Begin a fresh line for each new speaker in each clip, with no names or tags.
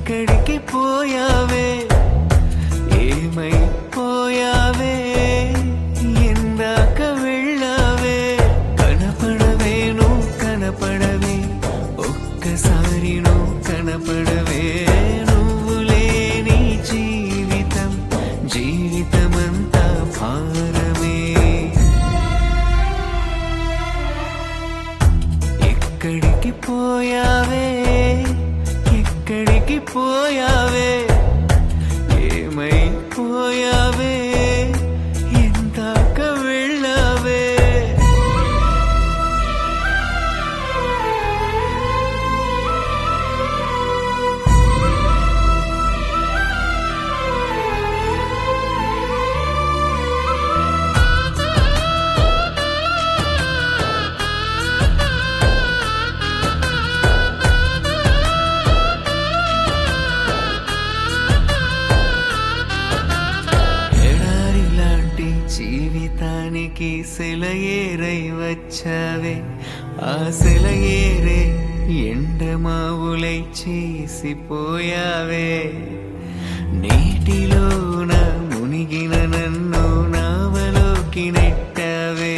ఎక్కడికి పోయావే ఏమైపోయావే ఎందాక వెళ్ళావే కనపడవేను కనపడవే ఒక్కసారి నువ్వు కనపడవే నువ్వు లేని జీవితం జీవితమంతా భారమే ఎక్కడికి పోయావే ఎక్కడికి పోయావే ఏమైపోయావే ఎందాక వెళ్ళావే ఎడారి లాంటి జీవితానికి సెలయేరై వచ్చావే ఆ సెలయేరే ఎండమావులై చేసిపోయావే నీటిలోన మునిగిన నన్ను నావలోకి నెట్టావే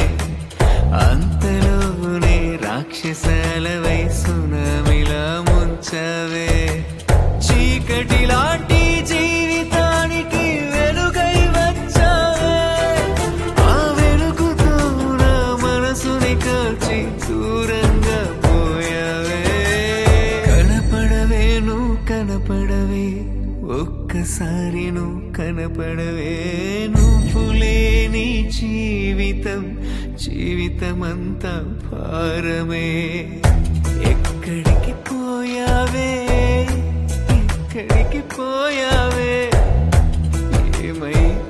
అంతలోనే రాక్షసాలవై సునామిలా ముంచావే చీకటి లాంటి జీవితానికి వెలుగై వచ్చావే ఆ వెలుగుతో నా మనసుని కాల్చి దూరంగా పోయావే కనపడవే నువ్వు కనపడవే ఒక్కసారి నువ్వు కనపడవే నువ్వు లేని జీవితం జీవితమంతా భారమే ఎక్కడికి పోయావే ఎక్కడికి పోయావే ఏమై